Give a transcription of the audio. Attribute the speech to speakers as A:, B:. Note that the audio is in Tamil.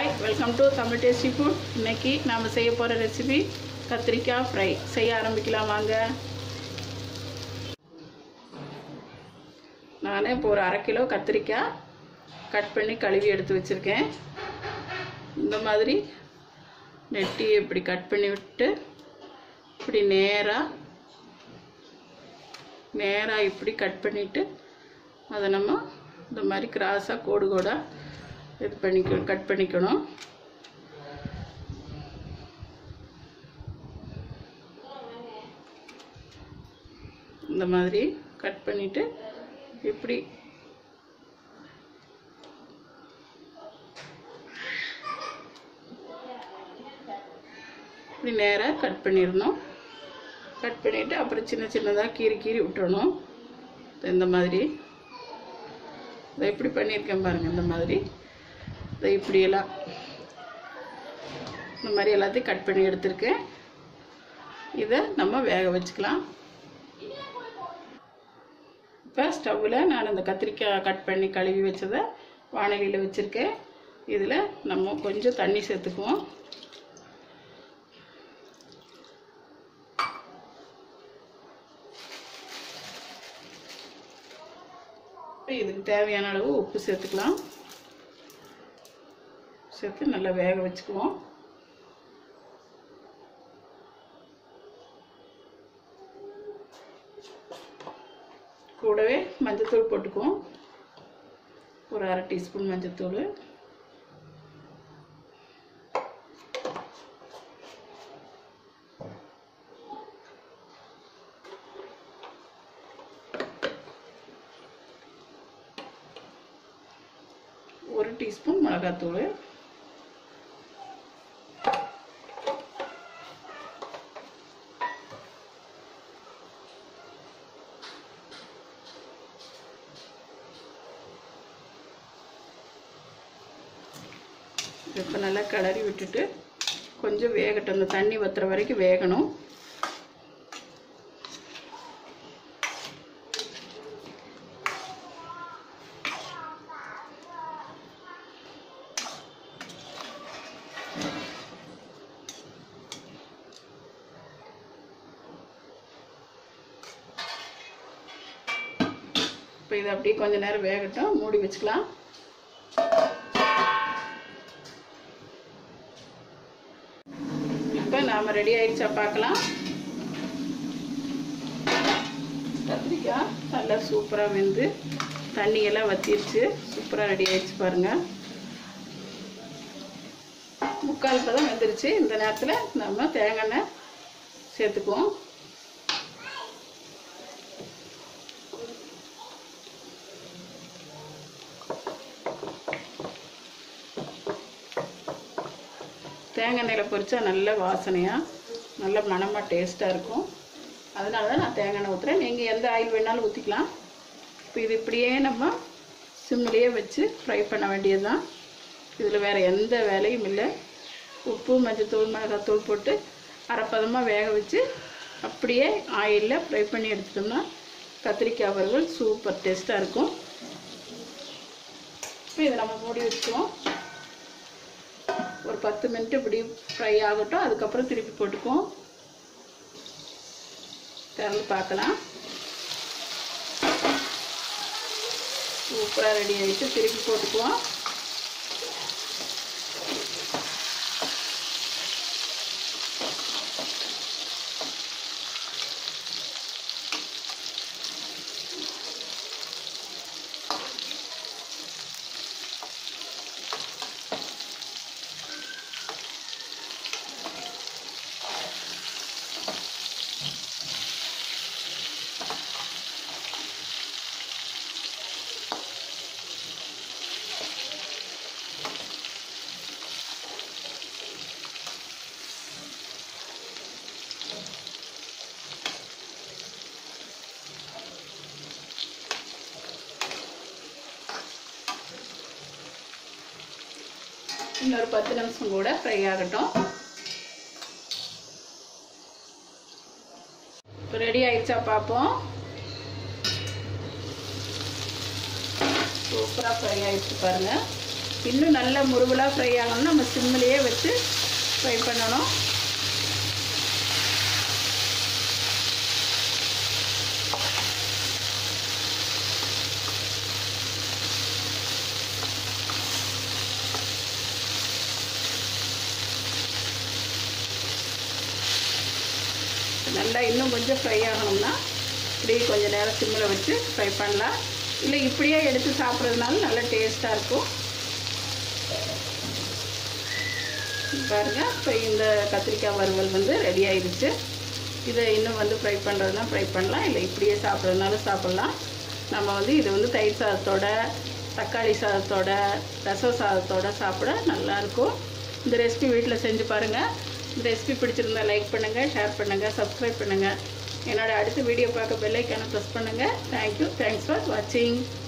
A: hi welcome to Tamil tasty food இன்னைக்கு நாம் செய்ய போகிற ரெசிபி கத்திரிக்காய் ஃப்ரை செய்ய ஆரம்பிக்கலாம் வாங்க நான் இப்போ ஒரு அரை கிலோ கத்திரிக்காய் கட் பண்ணி கழுவி எடுத்து வச்சுருக்கேன் இந்த மாதிரி நெட்டியை இப்படி கட் பண்ணி விட்டு இப்படி நேராக நேராக இப்படி கட் பண்ணிவிட்டு அதை நம்ம இந்த மாதிரி கிராஸாக கோடு கோடாக இது பண்ணிக்க கட் பண்ணிக்கணும் இந்த மாதிரி கட் பண்ணிவிட்டு இப்படி இப்படி நேராக கட் பண்ணிடணும் கட் பண்ணிவிட்டு அப்புறம் சின்ன சின்னதாக கீறி கீறி விட்டுறணும் இந்த மாதிரி இதை இப்படி பண்ணியிருக்கேன் பாருங்கள் இந்த மாதிரி இதை இப்படியெல்லாம் இந்த மாதிரி எல்லாத்தையும் கட் பண்ணி எடுத்திருக்கேன் இதை நம்ம வேக வச்சுக்கலாம் இப்போ ஸ்டவ்வில் நான் இந்த கத்திரிக்காய் கட் பண்ணி கழுவி வச்சதை வானலியில் வச்சுருக்கேன் இதில் நம்ம கொஞ்சம் தண்ணி சேர்த்துக்குவோம் இதுக்கு தேவையான அளவு உப்பு சேர்த்துக்கலாம் சேர்த்து நல்லா வேக வச்சுக்குவோம் கூடவே மஞ்சத்தூள் போட்டுக்குவோம் ஒரு அரை டீஸ்பூன் மஞ்சத்தூள் ஒரு டீஸ்பூன் மிளகாத்தூள் இப்போ நல்லா கிளறி விட்டுட்டு கொஞ்சம் வேகட்டும் அந்த தண்ணி வத்துற வரைக்கும் வேகணும் இப்போ இதை அப்படியே கொஞ்ச நேரம் வேகட்டும் மூடி வச்சுக்கலாம் இப்போ நாம் ரெடி ஆயிடுச்சா பார்க்கலாம் கத்திரிக்காய் நல்லா சூப்பராக வெந்து தண்ணியெல்லாம் வத்திருச்சு சூப்பராக ரெடி ஆயிடுச்சு பாருங்கள் முக்கால் பதம் வெந்துருச்சு இந்த நேரத்தில் நம்ம தேங்காய் எண்ணெய் சேர்த்துக்குவோம் தேங்காய் எண்ணெயில் பொரிச்சா நல்ல வாசனையாக நல்ல மணமாக டேஸ்ட்டாக இருக்கும் அதனால தான் நான் தேங்காய் எண்ணெய் ஊற்றுறேன் நீங்கள் எந்த ஆயில் வேணாலும் ஊற்றிக்கலாம் இப்போ இது இப்படியே நம்ம சிம்மிலேயே வச்சு ஃப்ரை பண்ண வேண்டியது தான் இதில் வேறு எந்த வேலையும் இல்லை உப்பு மஞ்சத்தூள் மிளகாத்தூள் போட்டு அரைப்பதமாக வேக வச்சு அப்படியே ஆயிலில் ஃப்ரை பண்ணி எடுத்துட்டோம்னா கத்திரிக்காய் வறுவல் சூப்பர் டேஸ்ட்டாக இருக்கும் இப்போ இதை நம்ம மூடி வச்சுக்குவோம் ஒரு பத்து மினிட் இப்படி ஃப்ரை ஆகட்டும் அதுக்கப்புறம் திருப்பி போட்டுக்குவோம் திறந்து பார்க்கலாம் சூப்பராக ரெடி ஆகிட்டு திருப்பி போட்டுக்குவோம் இன்னொரு பத்து நிமிஷம் கூட ஃப்ரை ஆகட்டும் இப்போ ரெடி ஆயிடுச்சா பார்ப்போம் சூப்பராக ஃப்ரை ஆயிடுச்சு பாருங்கள் இன்னும் நல்ல முருகலாக ஃப்ரை ஆகணும்னா நம்ம சிம்மிலேயே வச்சு ஃப்ரை பண்ணணும் நல்லா இன்னும் கொஞ்சம் ஃப்ரை ஆகணும்னா இப்படி கொஞ்சம் நேரம் சிம்மில் வச்சு ஃப்ரை பண்ணலாம் இல்லை இப்படியே எடுத்து சாப்பிட்றதுனால நல்லா டேஸ்ட்டாக இருக்கும் பாருங்கள் இப்போ இந்த கத்திரிக்காய் வறுவல் வந்து ரெடி ஆயிடுச்சு இதை இன்னும் வந்து ஃப்ரை பண்ணுறதுனா ஃப்ரை பண்ணலாம் இல்லை இப்படியே சாப்பிட்றதுனாலும் சாப்பிட்லாம் நம்ம வந்து இது வந்து தயிர் சாதத்தோட தக்காளி சாதத்தோட ரசம் சாதத்தோட சாப்பிட நல்லாயிருக்கும் இந்த ரெசிபி வீட்டில் செஞ்சு பாருங்கள் இந்த ரெசிபி பிடிச்சிருந்தா லைக் பண்ணுங்கள் ஷேர் பண்ணுங்கள் சப்ஸ்கிரைப் பண்ணுங்கள் என்னோட அடுத்த வீடியோ பார்க்க பெல்லைக்கான ப்ரெஸ் பண்ணுங்கள் தேங்க்யூ தேங்க்ஸ் ஃபார் வாட்சிங்